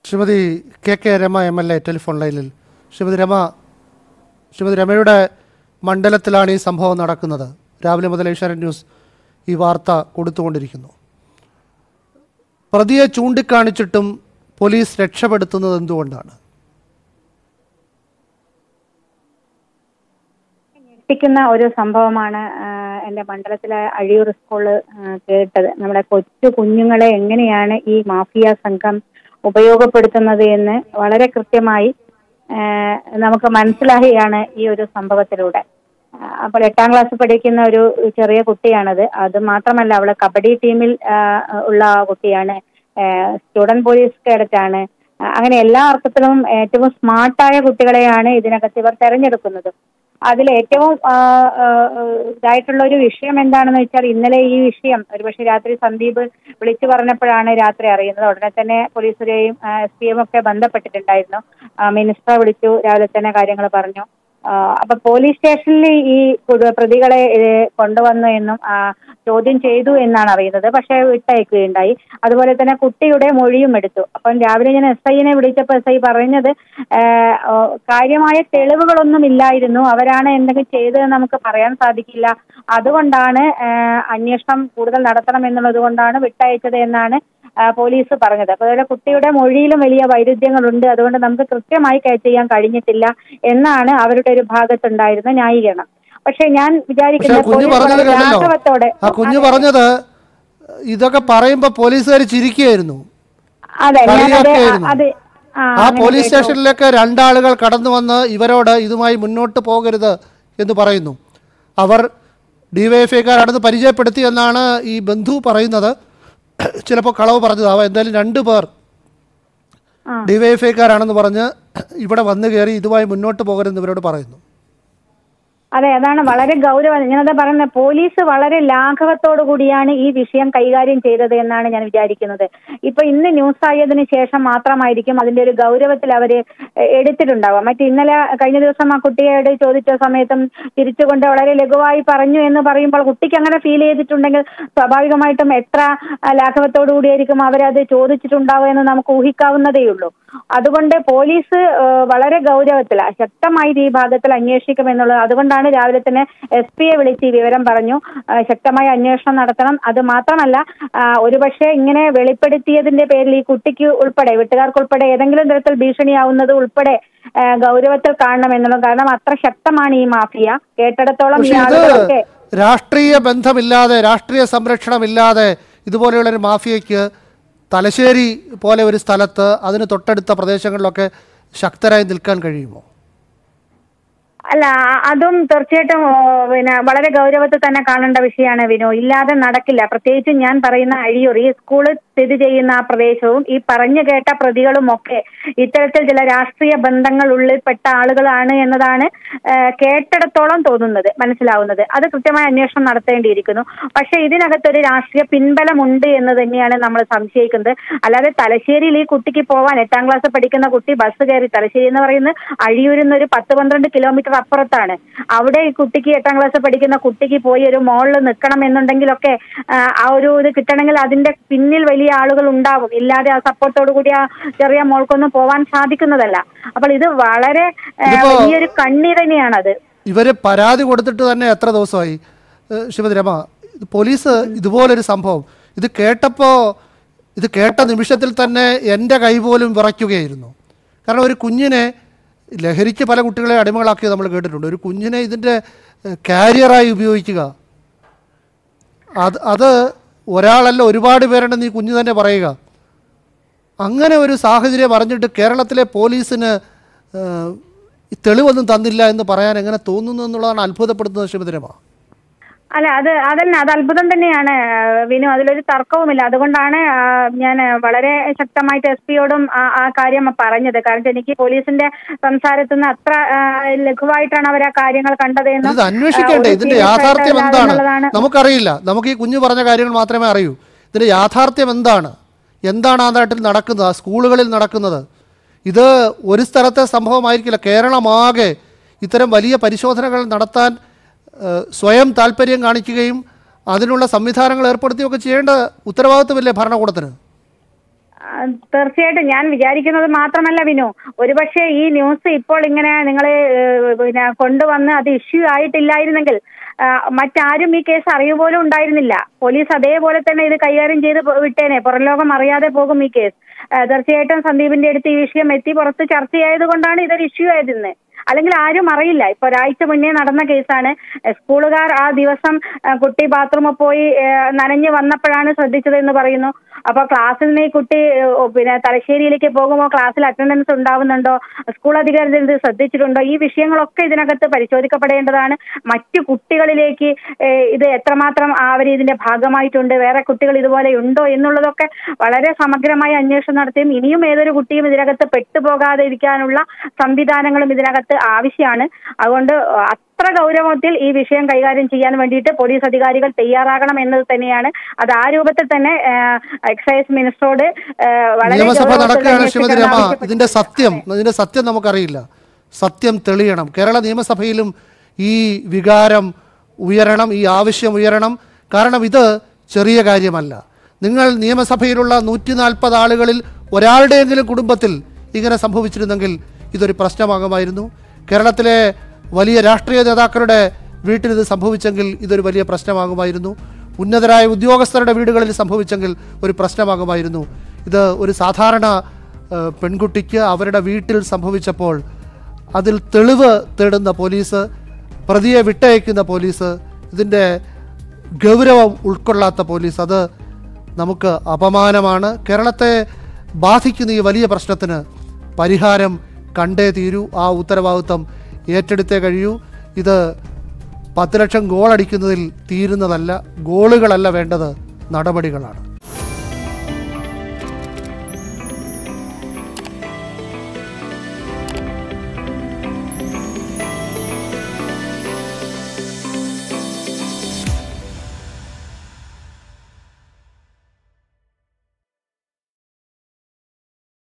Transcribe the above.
Shrimati K K Rama M L A telephone ലൈനിൽ ശ്രീമതി രമ ശ്രീമതി രമയുടെ മണ്ഡലത്തിലാണ് ഈ സംഭവം നടക്കുന്നത് രാവിലെ മുതൽ ഏഷ്യാനെറ്റ് ന്യൂസ് ഈ വാർത്ത കൊടുത്തുകൊണ്ടിരിക്കുന്നു പ്രതിയെ ചൂണ്ടിക്കാണിച്ചിട്ടും പോലീസ് രക്ഷപ്പെടുത്തുന്നത് എന്തുകൊണ്ടാണ് ഞെട്ടിക്കുന്ന ഒരു സംഭവമാണ് ആ, എന്റെ മണ്ഡലത്തിലെ അഴിയൂർ സ്കൂള് ആ, കേട്ടത് നമ്മുടെ കൊച്ചു കുഞ്ഞുങ്ങളെ എങ്ങനെയാണ് ഈ മാഫിയ സംഘം ഉപയോഗപ്പെടുത്തുന്നത് എന്ന് വളരെ കൃത്യമായി ആ, നമുക്ക് മനസ്സിലാകുകയാണ് ഈ ഒരു സംഭവത്തിലൂടെ ആ, അപ്പോൾ എട്ടാം ക്ലാസ് പഠിക്കുന്ന ഒരു ചെറിയ കുട്ടിയാണത് അത് മാത്രമല്ല അവള് കബഡി ടീമിൽ ആ, ഉള്ള കുട്ടിയാണ് സ്റ്റുഡന്റ് പോലീസ് കേഡറ്റാണ് ആ, അങ്ങനെ എല്ലാ അർത്ഥത്തിലും ഏറ്റവും സ്മാർട്ടായ കുട്ടികളെയാണ് ഇതിനകത്ത് ഇവർ തെരഞ്ഞെടുക്കുന്നത് അതിൽ ഏറ്റവും ആ, ആ, ഇതായിട്ടുള്ള ഒരു വിഷയം എന്താണെന്ന് വെച്ചാൽ ഇന്നലെ ഈ വിഷയം ഒരുപക്ഷെ രാത്രി സന്ദീപ് വിളിച്ചു പറഞ്ഞപ്പോഴാണ് രാത്രി അറിയുന്നത് ഉടനെ തന്നെ പോലീസുകാരെയും എസ് പി എം ഒക്കെ ബന്ധപ്പെട്ടിട്ടുണ്ടായിരുന്നു ആ, മിനിസ്റ്ററെ വിളിച്ചു രാവിലെ തന്നെ കാര്യങ്ങൾ പറഞ്ഞു ആ, അപ്പൊ പോലീസ് സ്റ്റേഷനിൽ ഈ കുട- പ്രതികളെ ഏ, കൊണ്ടുവന്നു എന്നും ആ, ചോദ്യം ചെയ്തു എന്നാണ് അറിയുന്നത് പക്ഷേ വിട്ടയക്കുകയുണ്ടായി അതുപോലെ തന്നെ കുട്ടിയുടെ മൊഴിയും എടുത്തു അപ്പം രാവിലെ ഞാൻ എസ് ഐനെ വിളിച്ചപ്പോൾ എസ് ഐ പറഞ്ഞത് ആ, ഓ, കാര്യമായ തെളിവുകളൊന്നും ഇല്ലായിരുന്നു അവരാണ് എന്തെങ്കിലും ചെയ്തതെന്ന് നമുക്ക് പറയാൻ സാധിക്കില്ല അതുകൊണ്ടാണ് ആ, അന്വേഷണം കൂടുതൽ നടത്തണം എന്നുള്ളത് കൊണ്ടാണ് വിട്ടയച്ചത് എന്നാണ് ആ, പോലീസ് പറഞ്ഞത് അപ്പോൾ അതുപോലെ കുട്ടിയുടെ മൊഴിയിലും വലിയ വൈരുദ്ധ്യങ്ങളുണ്ട് അതുകൊണ്ട് നമുക്ക് കൃത്യമായി ക്യാച്ച് ചെയ്യാൻ കഴിഞ്ഞിട്ടില്ല എന്നാണ് അവരുടെ ഒരു ഭാഗത്തുണ്ടായിരുന്ന ന്യായീകരണം പക്ഷേ ഞാൻ പക്ഷെ ആ വിചാരിക്കുന്നത് കുഞ്ഞ് പോലീസ് പറഞ്ഞത് വളരെ കേട്ടല്ലോ ലാഘവത്തോടെ ആ കുഞ്ഞ് പറഞ്ഞത് ഇതൊക്കെ പറയുമ്പോൾ പോലീസുകാർ ചിരിക്കുകയായിരുന്നു അതെ ഞാനത് കളിയാക്കുകയായിരുന്നു. അത് ആ, ആ അങ്ങനെ പോലീസ് കേട്ടു. സ്റ്റേഷനിലേക്ക് രണ്ടാളുകൾ കടന്നു വന്ന് ഇവരോട് ഇതുമായി മുന്നോട്ട് പോകരുത് എന്ന് പറയുന്നു അവർ ഡിവൈഎഫ്ഐക്കാരാണെന്ന് പരിചയപ്പെടുത്തി എന്നാണ് ഈ ബന്ധു പറയുന്നത് ചിലപ്പോൾ കളവ് പറഞ്ഞതാവാം എന്തായാലും രണ്ടു പേർ ആ. ഡിവൈഎഫ്ഐക്കാരാണെന്ന് പറഞ്ഞ് ഇവിടെ വന്നു കയറി ഇതുമായി മുന്നോട്ട് പോകരുതെന്ന് ഇവരോട് പറയുന്നു അതെ അതാണ് വളരെ ഗൗരവം ഞാനത് പറയുന്നത് പോലീസ് വളരെ ലാഘവത്തോടു കൂടിയാണ് ഈ വിഷയം കൈകാര്യം ചെയ്തത് എന്നാണ് ഞാൻ വിചാരിക്കുന്നത് ഇപ്പൊ ഇന്ന് ന്യൂസ് ആയതിനു ശേഷം മാത്രമായിരിക്കും അതിന്റെ ഒരു ഗൗരവത്തിൽ അവര് എ- എടുത്തിട്ടുണ്ടാവുക മറ്റേ ഇന്നലെ കഴിഞ്ഞ ദിവസം ആ കുട്ടിയോട് ചോദിച്ച സമയത്തും തിരിച്ചുകൊണ്ട് വളരെ ലഘുവായി പറഞ്ഞു എന്ന് പറയുമ്പോൾ കുട്ടിക്ക് അങ്ങനെ ഫീൽ ചെയ്തിട്ടുണ്ടെങ്കിൽ സ്വാഭാവികമായിട്ടും എത്ര ആ, ലാഘവത്തോടു കൂടിയായിരിക്കും അവരത് ചോദിച്ചിട്ടുണ്ടാവുക എന്ന് നമുക്ക് ഊഹിക്കാവുന്നതേ ഉള്ളൂ അതുകൊണ്ട് പോലീസ് ആ, വളരെ ഗൗരവത്തിലാണ് ശക്തമായി ഈ ഭാഗത്തിൽ അന്വേഷിക്കുമെന്നുള്ളത് അതുകൊണ്ടാണ് രാവിലെ തന്നെ എസ് പിയെ വിളിച്ച് ഈ വിവരം പറഞ്ഞു ആ, ശക്തമായ അന്വേഷണം നടത്തണം അത് മാത്രമല്ല ആ, ഒരുപക്ഷെ ഇങ്ങനെ വെളിപ്പെടുത്തിയതിന്റെ പേരിൽ ഈ കുട്ടിക്ക് ഉൾപ്പെടെ വീട്ടുകാർക്കുൾപ്പെടെ ഏതെങ്കിലും തരത്തിൽ ഭീഷണിയാവുന്നത് ഉൾപ്പെടെ ആ, ഗൗരവത്തിൽ കാണണം എന്നുള്ളത് കാരണം അത്ര ശക്തമാണ് ഈ മാഫിയ കേട്ടിടത്തോളം ഈ പക്ഷെ ഇത് ആളുകളൊക്കെ രാഷ്ട്രീയ ബന്ധമില്ലാതെ രാഷ്ട്രീയ സംരക്ഷണമില്ലാതെ ഇതുപോലെയുള്ളൊരു മാഫിയയ്ക്ക് തലശ്ശേരി പോലെ ഒരു സ്ഥലത്ത് അതിന് തൊട്ടടുത്ത പ്രദേശങ്ങളിലൊക്കെ ശക്തരായി നിൽക്കാൻ കഴിയുമോ അല്ല അ- അതും തീർച്ചയായിട്ടും ഓ, പിന്നെ വളരെ ഗൗരവത്തിൽ തന്നെ കാണേണ്ട വിഷയമാണ് വിനു ഇല്ലാതെ നടക്കില്ല പ്രത്യേകിച്ചും ഞാൻ പറയുന്ന അഴിയൂർ ഈ സ്കൂള് സ്ഥിതി ചെയ്യുന്ന ആ പ്രദേശവും ഈ പറഞ്ഞു കേട്ട പ്രതികളും ഒക്കെ ഇത്തരത്തിൽ ചില രാഷ്ട്രീയ ബന്ധങ്ങൾ ഉള്ളിൽപ്പെട്ട ആളുകളാണ് എന്നതാണ് ആ, കേട്ടിടത്തോളം തോന്നുന്നത് മനസ്സിലാവുന്നത് അത് കൃത്യമായ അന്വേഷണം നടത്തേണ്ടിയിരിക്കുന്നു പക്ഷെ ഇതിനകത്തൊരു രാഷ്ട്രീയ പിൻബലമുണ്ട് എന്ന് തന്നെയാണ് നമ്മൾ സംശയിക്കുന്നത് അല്ലാതെ തലശ്ശേരിയിൽ ഈ കുട്ടിക്ക് പോവാൻ എട്ടാം ക്ലാസ് പഠിക്കുന്ന കുട്ടി ബസ് കയറി തലശ്ശേരി എന്ന് പറയുന്നത് അഴിയൂരിൽ നിന്ന് ഒരു പത്ത് പന്ത്രണ്ട് കിലോമീറ്റർ അപ്പുറത്താണ് അവിടെ ഈ കുട്ടിക്ക് എട്ടാം ക്ലാസ് പഠിക്കുന്ന കുട്ടിക്ക് പോയി ഒരു മോളിൽ നിൽക്കണം എന്നുണ്ടെങ്കിലൊക്കെ ആ, ആ ഒരു ഇത് കിട്ടണമെങ്കിൽ അതിന്റെ പിന്നിൽ വലിയ ആളുകൾ ഉണ്ടാവും ഇല്ലാതെ ആ സപ്പോർട്ടോടു കൂടി ആ ചെറിയ മോൾക്കൊന്നും പോവാൻ സാധിക്കുന്നതല്ല അപ്പോൾ ഇത് വളരെ ആ, ഇതിപ്പോ- വലിയൊരു കണ്ണി തന്നെയാണത് ഇവർ പരാതി കൊടുത്തിട്ട് തന്നെ എത്ര ദിവസമായി ഏഹ് ശ്രീമതി രമ ഇത് പോലീസ് ഇതുപോലൊരു സംഭവം ഇത് കേട്ടപ്പോൾ ഇത് കേട്ട നിമിഷത്തിൽ തന്നെ എൻ്റെ കൈ പോലും വിറയ്ക്കുകയായിരുന്നു കാരണം ഒരു കുഞ്ഞിനെ ലഹരിക്ക് പല കുട്ടികളെ അടിമകളാക്കി നമ്മൾ കേട്ടിട്ടുണ്ട് ഒരു കുഞ്ഞിനെ ഇതിൻ്റെ കാരിയറായി ഉപയോഗിക്കുക അത് അത് ഒരാളല്ല ഒരുപാട് പേരുണ്ടെന്ന് ഈ കുഞ്ഞ് തന്നെ പറയുക അങ്ങനെ ഒരു സാഹചര്യം അറിഞ്ഞിട്ട് കേരളത്തിലെ പോലീസിന് ഏഹ്, ഈ തെളിവൊന്നും തന്നില്ല എന്ന് പറയാൻ എങ്ങനെ തോന്നുന്നു എന്നുള്ളതാണ് അത്ഭുതപ്പെടുത്തുന്നത് ശ്രീമതി രമ അല്ല അത് അതന്നെ അത് അത്ഭുതം തന്നെയാണ് ആ, വിനു അതിലൊരു തർക്കവുമില്ല അതുകൊണ്ടാണ് ആ, ഞാൻ വളരെ ശക്തമായിട്ട് എസ് പിയോടും ആ കാര്യം പറഞ്ഞത് കാരണം എനിക്ക് പോലീസിന്റെ സംസാരത്തിൽ നിന്ന് അത്ര ആ, ലഘുവായിട്ടാണ് അവർ ആ കാര്യങ്ങൾ കണ്ടത് എന്ന് ഇത് അന്വേഷിക്കേണ്ടേ ഒരു ഇതിന്റെ serious യാഥാർത്ഥ്യം ആയിട്ടുള്ള എന്താണ് എന്നുള്ളതാണ്. നമുക്കറിയില്ല നമുക്ക് ഈ കുഞ്ഞു പറഞ്ഞ കാര്യങ്ങൾ മാത്രമേ അറിയൂ ഇതിന്റെ യാഥാർത്ഥ്യം എന്താണ് എന്താണ് ആ നാട്ടിൽ നടക്കുന്നത് ആ സ്കൂളുകളിൽ നടക്കുന്നത് ഇത് ഒരു സ്ഥലത്തെ സംഭവമായിരിക്കില്ല കേരളമാകെ ഇത്തരം വലിയ പരിശോധനകൾ നടത്താൻ ഏഹ്, സ്വയം താല്പര്യം കാണിക്കുകയും അതിനുള്ള സംവിധാനങ്ങൾ ഏർപ്പെടുത്തുകയൊക്കെ ചെയ്യേണ്ട ഉത്തരവാദിത്വമില്ലേ ഭരണകൂടത്തിന് തീർച്ചയായിട്ടും ഞാൻ വിചാരിക്കുന്നത് മാത്രമല്ല വിനു ഒരുപക്ഷെ ഈ ന്യൂസ് ഇപ്പോൾ ഇങ്ങനെ നിങ്ങൾ പിന്നെ കൊണ്ടുവന്ന് അത് ഇഷ്യൂ ആയിട്ടില്ലായിരുന്നെങ്കിൽ ആ, മറ്റാരും ഈ കേസ് അറിയുക പോലും ഉണ്ടായിരുന്നില്ല പോലീസ് അതേപോലെ തന്നെ ഇത് കൈകാര്യം ചെയ്ത് പോ- വിട്ടേനെ പുറം ലോകം അറിയാതെ പോകും ഈ കേസ് ആ, തീർച്ചയായിട്ടും സന്ദീപിന്റെ അടുത്ത് ഈ വിഷയം എത്തി പുറത്ത് ചർച്ചയായത് കൊണ്ടാണ് ഇതൊരു ഇഷ്യൂ ആയത് ഇന്ന് അല്ലെങ്കിൽ ആരും അറിയില്ല ഇപ്പൊ ഒരാഴ്ച മുന്നേ നടന്ന കേസാണ് സ്കൂളുകാർ ആ ദിവസം ആ, കുട്ടി ബാത്റൂമിൽ പോയി ആ, നനഞ്ഞ് വന്നപ്പോഴാണ് ശ്രദ്ധിച്ചത് എന്ന് പറയുന്നു അപ്പൊ ക്ലാസ്സിൽ നിന്ന് ഈ കുട്ടി ഏ, പിന്നെ തലശ്ശേരിയിലേക്ക് പോകുമ്പോൾ ക്ലാസ്സിൽ അറ്റൻഡൻസ് ഉണ്ടാവുന്നുണ്ടോ സ്കൂൾ അധികാരികൾ ഇത് ശ്രദ്ധിച്ചിട്ടുണ്ടോ ഈ വിഷയങ്ങളൊക്കെ ഇതിനകത്ത് പരിശോധിക്കപ്പെടേണ്ടതാണ് മറ്റു കുട്ടികളിലേക്ക് ഏ, ഇത് എത്രമാത്രം അവർ ഇതിന്റെ ഭാഗമായിട്ടുണ്ട് വേറെ കുട്ടികൾ ഇതുപോലെ ഉണ്ടോ എന്നുള്ളതൊക്കെ വളരെ സമഗ്രമായ അന്വേഷണം നടത്തിയും ഇനിയും ഏതൊരു കുട്ടിയും ഇതിനകത്ത് പെട്ടുപോകാതെ ഇരിക്കാനുള്ള സംവിധാനങ്ങളും ഇതിനകത്ത് ആവശ്യമാണ് അതുകൊണ്ട് അത്ര ഗൗരവത്തിൽ ഈ വിഷയം കൈകാര്യം ചെയ്യാൻ വേണ്ടിയിട്ട് പോലീസ് അധികാരികൾ തയ്യാറാകണം എന്നത് തന്നെയാണ് അത് ആ രൂപത്തിൽ തന്നെ ആ, എക്സൈസ് മിനിസ്റ്ററോട് ആ, വളരെ നിയമസഭ ഗൗരവത്തിൽ നടക്കുകയാണ് ശ്രീമതി അന്വേഷിക്കണം രമ ആവശ്യപ്പെട്ടു. ഇതിന്റെ സത്യം ഇതിന്റെ സത്യം നമുക്കറിയില്ല സത്യം തെളിയണം കേരള നിയമസഭയിലും ഈ വികാരം ഉയരണം ഈ ആവശ്യം ഉയരണം കാരണം ഇത് ചെറിയ കാര്യമല്ല നിങ്ങൾ നിയമസഭയിലുള്ള നൂറ്റി നാൽപ്പത് ആളുകളിൽ ഒരാളുടെയെങ്കിലും കുടുംബത്തിൽ ഇങ്ങനെ സംഭവിച്ചിരുന്നെങ്കിൽ ഇതൊരു പ്രശ്നമാകുമായിരുന്നു കേരളത്തിലെ വലിയ രാഷ്ട്രീയ നേതാക്കളുടെ വീട്ടിൽ ഇത് സംഭവിച്ചെങ്കിൽ ഇതൊരു വലിയ പ്രശ്നമാകുമായിരുന്നു ഉന്നതരായ ഉദ്യോഗസ്ഥരുടെ വീടുകളിൽ സംഭവിച്ചെങ്കിൽ ഒരു പ്രശ്നമാകുമായിരുന്നു ഇത് ഒരു സാധാരണ ഏഹ്, പെൺകുട്ടിക്ക് അവരുടെ വീട്ടിൽ സംഭവിച്ചപ്പോൾ അതിൽ തെളിവ് തേടുന്ന പോലീസ് പ്രതിയെ വിട്ടയക്കുന്ന പോലീസ് ഇതിൻ്റെ ഗൗരവം ഉൾക്കൊള്ളാത്ത പോലീസ് അത് നമുക്ക് അപമാനമാണ് കേരളത്തെ ബാധിക്കുന്ന ഈ വലിയ പ്രശ്നത്തിന് പരിഹാരം കണ്ടേ തീരൂ ആ ഉത്തരവാദിത്വം ഏറ്റെടുത്തേ കഴിയൂ ഇത് പത്ത് ലക്ഷം ഗോൾ അടിക്കുന്നതിൽ തീരുന്നതല്ല ഗോളുകളല്ല വേണ്ടത് നടപടികളാണ്